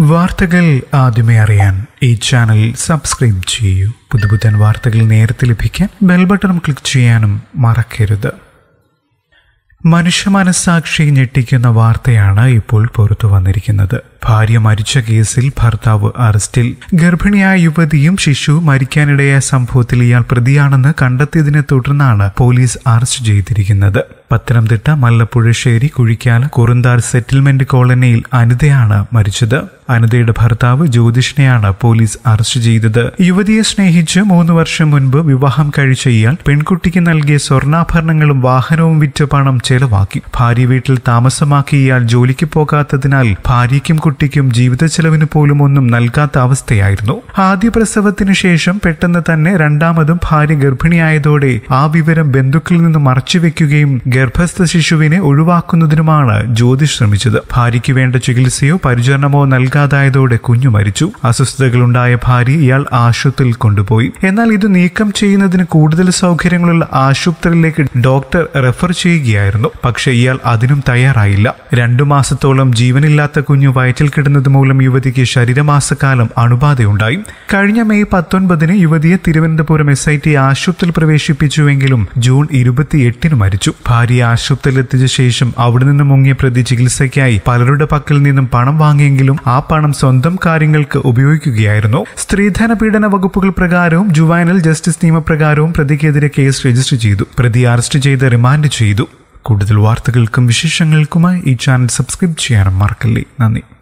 വാർത്തകൾ ആദ്യമേ അറിയാൻ ഈ ചാനൽ സബ്സ്ക്രൈബ് ചെയ്യൂ പുതുപുത്തൻ വാർത്തകൾ നേരത്തെ ലഭിക്കാൻ ബെൽ ബട്ടൺ ക്ലിക്ക് ചെയ്യാനും മറക്കരുത് മനുഷ്യ മനസാക്ഷി ഞെട്ടിക്കുന്ന വാർത്തയാണ് ഇപ്പോൾ പുറത്തു വന്നിരിക്കുന്നത് ഭാര്യ മരിച്ച കേസിൽ ഭർത്താവ് അറസ്റ്റിൽ ഗർഭിണിയായ യുവതിയും ശിശുവും മരിക്കാനിടയായ സംഭവത്തിൽ ഇയാൾ പ്രതിയാണെന്ന് കണ്ടെത്തിയതിനെ തുടർന്നാണ് പോലീസ് അറസ്റ്റ് ചെയ്തിരിക്കുന്നത് പത്തനംതിട്ട മല്ലപ്പുഴശ്ശേരി കുഴിക്കാല കുറുന്താർ സെറ്റിൽമെന്റ് കോളനിയിൽ അനിതയാണ് മരിച്ചത് അനിതയുടെ ഭർത്താവ് ജ്യോതിഷിനെയാണ് പോലീസ് അറസ്റ്റ് ചെയ്തത് യുവതിയെ സ്നേഹിച്ച് മൂന്ന് വർഷം മുൻപ് വിവാഹം കഴിച്ച ഇയാൾ പെൺകുട്ടിക്ക് നൽകിയ സ്വർണ്ണാഭരണങ്ങളും വാഹനവും വിറ്റ പണം ചെലവാക്കി ഭാര്യ വീട്ടിൽ താമസമാക്കി ഇയാൾ ജോലിക്ക് പോകാത്തതിനാൽ ഭാര്യയ്ക്കും കുട്ടിക്കും ജീവിത ചെലവിന് പോലും ഒന്നും നൽകാത്ത അവസ്ഥയായിരുന്നു ആദ്യ പ്രസവത്തിനു ശേഷം പെട്ടെന്ന് തന്നെ രണ്ടാമതും ഭാര്യ ഗർഭിണിയായതോടെ ആ വിവരം ബന്ധുക്കളിൽ നിന്ന് മറച്ചുവെക്കുകയും ഗർഭസ്ഥ ശിശുവിനെ ഒഴിവാക്കുന്നതിനുമാണ് ജ്യോതിഷ് ശ്രമിച്ചത് ഭാര്യയ്ക്ക് വേണ്ട ചികിത്സയോ പരിചരണമോ നൽകാതായതോടെ കുഞ്ഞു മരിച്ചു അസ്വസ്ഥതകളുണ്ടായ ഭാര്യ ഇയാൾ ആശുപത്രിയിൽ കൊണ്ടുപോയി എന്നാൽ ഇത് നീക്കം ചെയ്യുന്നതിന് കൂടുതൽ സൗകര്യങ്ങളുള്ള ആശുപത്രിയിലേക്ക് ഡോക്ടർ റെഫർ ചെയ്യുകയായിരുന്നു പക്ഷേ ഇയാൾ അതിനും തയ്യാറായില്ല രണ്ടു മാസത്തോളം ജീവനില്ലാത്ത കുഞ്ഞു വയറ്റിൽ കിടന്നത് മൂലം യുവതിക്ക് ശരീരമാസക്കാലം അണുബാധയുണ്ടായി കഴിഞ്ഞ മെയ് പത്തൊൻപതിന് യുവതിയെ തിരുവനന്തപുരം എസ് ഐ ടി ആശുപത്രിയിൽ പ്രവേശിപ്പിച്ചുവെങ്കിലും ജൂൺ ഇരുപത്തിയെട്ടിന് മരിച്ചു ഭാര്യയെ ആശുപത്രിയിൽ എത്തിച്ച ശേഷം അവിടെ നിന്ന് മുങ്ങിയ പ്രതി ചികിത്സയ്ക്കായി പലരുടെ പക്കൽ നിന്നും പണം വാങ്ങിയെങ്കിലും ആ പണം സ്വന്തം കാര്യങ്ങൾക്ക് ഉപയോഗിക്കുകയായിരുന്നു സ്ത്രീധന പീഡന വകുപ്പുകൾ പ്രകാരവും ജുവൈനൽ ജസ്റ്റിസ് നിയമപ്രകാരവും പ്രതിക്കെതിരെ കേസ് രജിസ്റ്റർ ചെയ്തു പ്രതി അറസ്റ്റ് ചെയ്ത് റിമാൻഡ് ചെയ്തു കൂടുതൽ വാർത്തകൾക്കും വിശേഷങ്ങൾക്കുമായി ഈ ചാനൽ സബ്സ്ക്രൈബ് ചെയ്യാനും മറക്കല്ലേ നന്ദി